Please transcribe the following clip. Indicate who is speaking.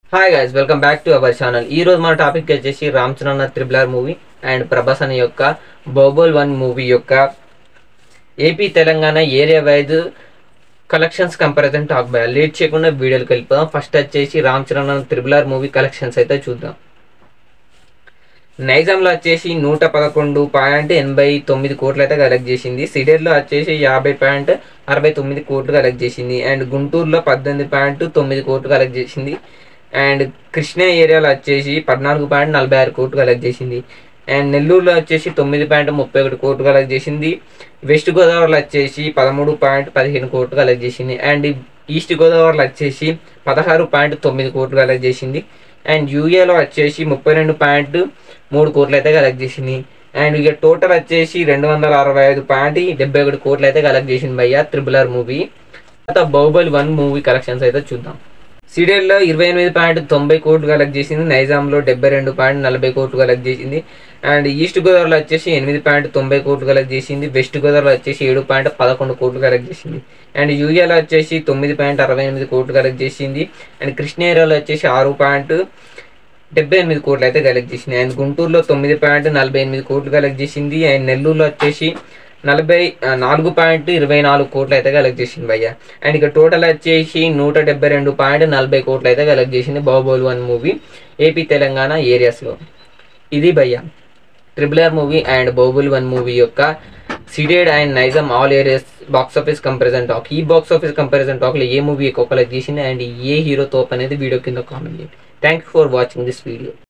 Speaker 1: hi guys welcome back to our channel ఈ రోజు మన టాపిక్ వచ్చేసి రామ్ చరణ్ త్రిబులర్ మూవీ అండ్ ప్రభాస్ అనే యొక్క బోబోల్ వన్ మూవీ యొక్క AP Telangana area wise collections comparison talk by late చేయకుండా వీడియోకి వెళ్ళిపోదాం ఫస్ట్ వచ్చేసి రామ్ చరణ్ త్రిబులర్ మూవీ కలెక్షన్స్ అయితే చూద్దాం నైజాంలో వచ్చేసి నూట పదకొండు పాయింట్ ఎనభై తొమ్మిది కోట్లు అయితే కలెక్ట్ చేసింది సిడెర్లో వచ్చేసి యాభై పాయింట్ అరవై తొమ్మిది కోట్లు కలెక్ట్ చేసింది అండ్ గుంటూరులో పద్దెనిమిది పాయింట్ తొమ్మిది కోట్లు కలెక్ట్ చేసింది అండ్ కృష్ణా ఏరియాలో వచ్చేసి పద్నాలుగు పాయింట్ నలభై ఆరు కోట్లు కలెక్ట్ చేసింది అండ్ నెల్లూరులో వచ్చేసి తొమ్మిది పాయింట్ ముప్పై ఒకటి కోట్లు కలెక్ట్ చేసింది వెస్ట్ గోదావరిలో వచ్చేసి పదమూడు పాయింట్ పదిహేను కోట్లు కలెక్ట్ చేసింది అండ్ ఈస్ట్ గోదావరిలో వచ్చేసి పదహారు పాయింట్ తొమ్మిది కోట్లు కలెక్ట్ చేసింది అండ్ యూఏలో వచ్చేసి ముప్పై రెండు పాయింట్ మూడు కోట్లు అయితే కలెక్ట్ చేసింది అండ్ ఇక టోటల్ వచ్చేసి రెండు వందల అరవై ఐదు పాయింట్ డెబ్బై ఒకటి కోట్లు అయితే కలెక్ట్ చేసింది భయ్య త్రిబుల్ ఆర్ మూవీ తర్వాత బాహుబలి వన్ మూవీ కలెక్షన్స్ అయితే చూద్దాం సీరియల్లో ఇరవై ఎనిమిది పాయింట్ తొంభై కోట్లు కలెక్ట్ చేసింది నైజాంలో డెబ్బై రెండు పాయింట్ నలభై కోట్లు కలెక్ట్ చేసింది అండ్ ఈస్ట్ గోదావరిలో వచ్చేసి ఎనిమిది పాయింట్ తొంభై కోట్లు కలెక్ట్ చేసింది వెస్ట్ గోదావరిలో వచ్చేసి ఏడు పాయింట్ పదకొండు కోట్లు కలెక్ట్ చేసింది అండ్ యూరియాలో వచ్చేసి తొమ్మిది పాయింట్ అరవై ఎనిమిది కోట్లు కలెక్ట్ చేసింది అండ్ కృష్ణ ఏరియాలో వచ్చేసి ఆరు పాయింట్ డెబ్బై ఎనిమిది కోట్లు అయితే కలెక్ట్ చేసింది అండ్ గుంటూరులో తొమ్మిది పాయింట్ నలభై ఎనిమిది కోట్లు కలెక్ట్ చేసింది అండ్ నెల్లూరులో వచ్చేసి నలభై ఆ, నాలుగు పాయింట్ ఇరవై నాలుగు కోట్లు అయితే కలెక్ట్ చేసింది భయ్య అండ్ ఇక టోటల్ వచ్చేసి నూట డెబ్బై రెండు పాయింట్ నలభై కోట్లు అయితే కలెక్ట్ చేసింది Baahubali one movie AP Telangana ఏరియాస్లో ఇది భయ్య triple R movie and Baahubali one movie యొక్క ceded and Nizam all areas box office comparison talk ఈ బాక్స్ ఆఫీస్ కంపారిజన్ టాక్లో ఏ మూవీ ఎక్కువ కలెక్ట్ చేసింది అండ్ ఏ హీరో తోప్ అనేది వీడియో కింద కామెంట్ చేయండి thank you for watching this video